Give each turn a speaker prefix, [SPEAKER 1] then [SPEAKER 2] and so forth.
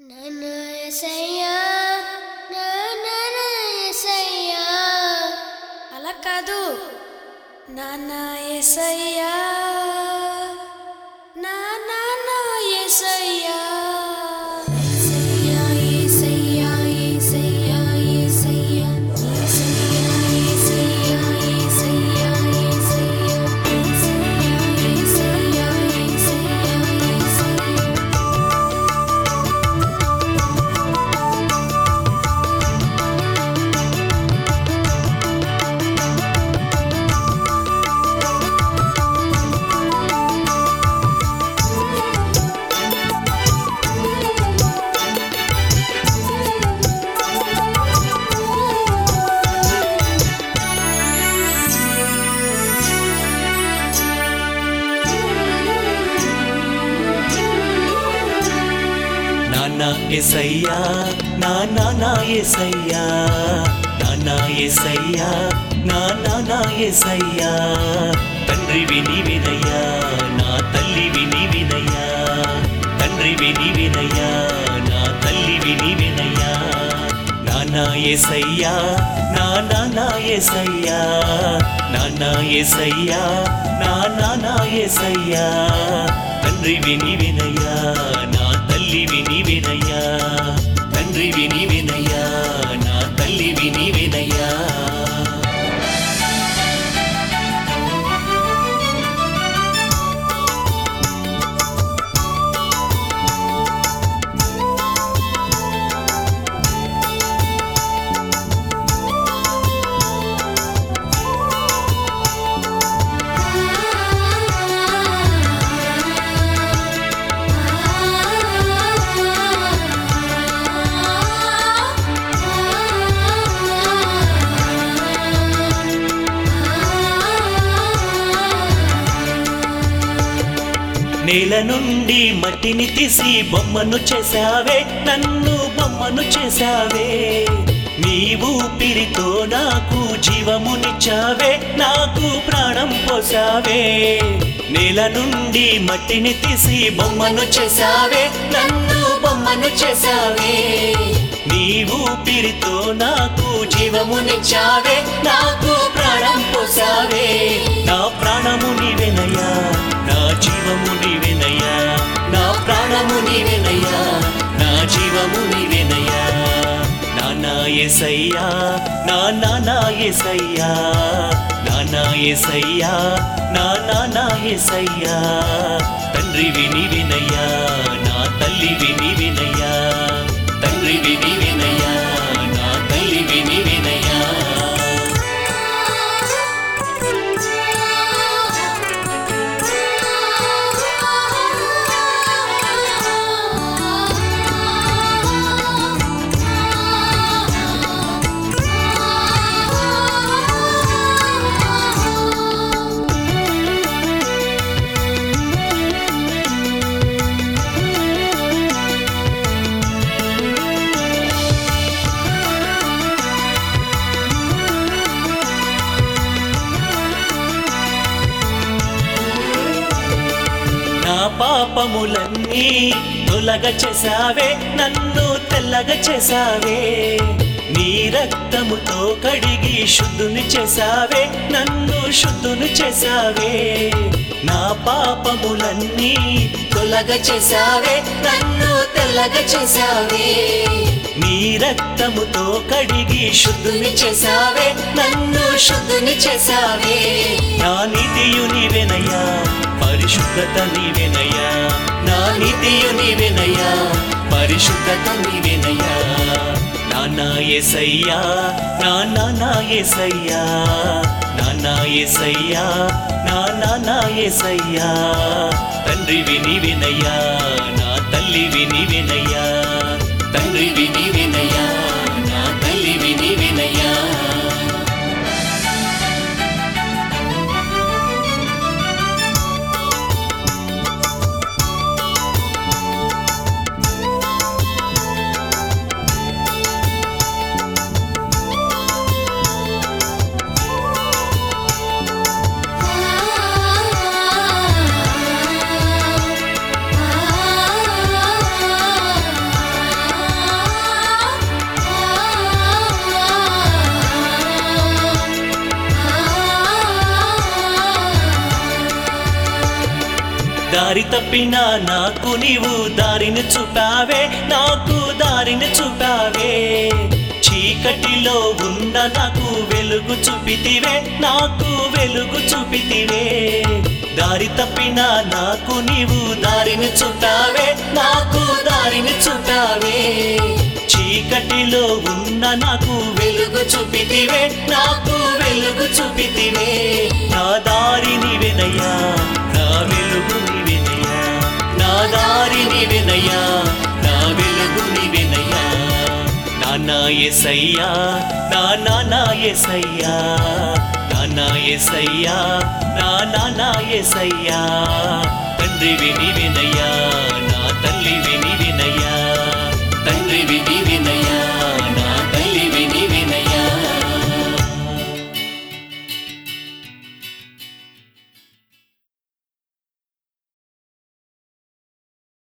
[SPEAKER 1] నన్ను ఎసయ్యా నన్ను ఎసయ్యా అలా కాదు నాన్న ఎసయ్యా నా నాన్న ఎసయ్యా ఎసయ్యా ఎసయ్యా ఎసయ్యా ఎసయ్యా ఎసయ్యా ఎసయ్యా ఎసయ్యా ఎసయ్యా ఎసయ్యా ఎసయ్యా ఎసయ్యా
[SPEAKER 2] నాన్న ఎసయ్యా నా నాన్న ఎసయ్యా నాన్న ఎసయ్యా నా నాన్న ఎసయ్యా తండ్రి విని వినయ్యా నా తల్లి విని వినయ్యా తండ్రి విని వినయ్యా నా తల్లి విని వినయ్యా నాన్న ఎసయ్యా నా నాన్న ఎసయ్యా నాన్న ఎసయ్యా నా నాన్న ఎసయ్యా తండ్రి విని వినయ్యా నా తల్లి విని వినయ్యా తండ్రి విని వినయ్యా నా తల్లి విని వినయ్యా నేల నుండి మట్టిని తీసి బొమ్మను చేశావే నన్ను బొమ్మను చేశావే నీ ఊపిరితో నాకు జీవమునిచ్చావే నాకు ప్రాణం పోసావే నేల నుండి మట్టిని తీసి బొమ్మను చేశావే నన్ను బొమ్మను చేశావే నీ ఊపిరితో నాకు జీవమునిచ్చావే నాకు ప్రాణం పోసావే నా ప్రాణము నీవెనయ్యా నా జీవము నీవెనయ్యా నా ప్రాణము నీవెనయ్యా నా జీవము నీవెనయ్యా నాన్న ఎసయ్యా నా నాన్న ఎసయ్యా నాన్న ఎసయ్యా నా నాన్న ఎసయ్యా తండ్రి విని వినయ్యా నా తల్లి విని వినయ్యా తండ్రి విని వినయ్యా నా తల్లి విని వినయ్యా నా పాపములన్నీ తొలగ చేసావే నన్ను తెల్లగ చేసావే నీ రక్తముతో కడిగి శుద్ధుని చేసావే నన్ను శుద్ధుని చేసావే నా పాపములన్నీ తొలగ చేసావే నన్ను తెల్లగ చేసావే నీ రక్తముతో కడిగి శుద్ధుని చేసావే నన్ను శుద్ధుని చేసావే నా నిధియు నీవెనయ్యా పరిశుద్ధత నీవెనయ్యా నా నిధియు నీవెనయ్యా పరిశుద్ధత నీవెనయ్యా నాన్న ఎసయ్యా నా నాన్న ఎసయ్యా నాన్న ఎసయ్యా నా నాన్న ఎసయ్యా తండ్రి విని వినయ్యా నా తల్లి విని వినయ్యా తండ్రి విని వినయ్యా నా తల్లి విని వినయ్యా
[SPEAKER 1] ఆ
[SPEAKER 2] దారి తప్పిన నాకు నీవు దారిని చూపావే నాకు దారిని చూపావే చీకటిలో ఉన్న నాకు వెలుగు చూపితివే నాకు వెలుగు చూపితివే దారి తప్పిన నాకు నీవు దారిని చూపావే నాకు దారిని చూపావే చీకటిలో ఉన్న నాకు వెలుగు చూపితివే నాకు వెలుగు చూపితివే నా దారిని వినయ్యా నా వెలుగు వినయ్యా నా దారిని వినయ్యా నా వెలుగు వినయ్యా నానా ఎసయ్యా నా నానా ఎసయ్యా నానా ఎసయ్యా నా నానా ఎసయ్యా తండ్రి విని వినయ్యా నా తల్లి విని వినయ్యా తండ్రి విని వినయ్యా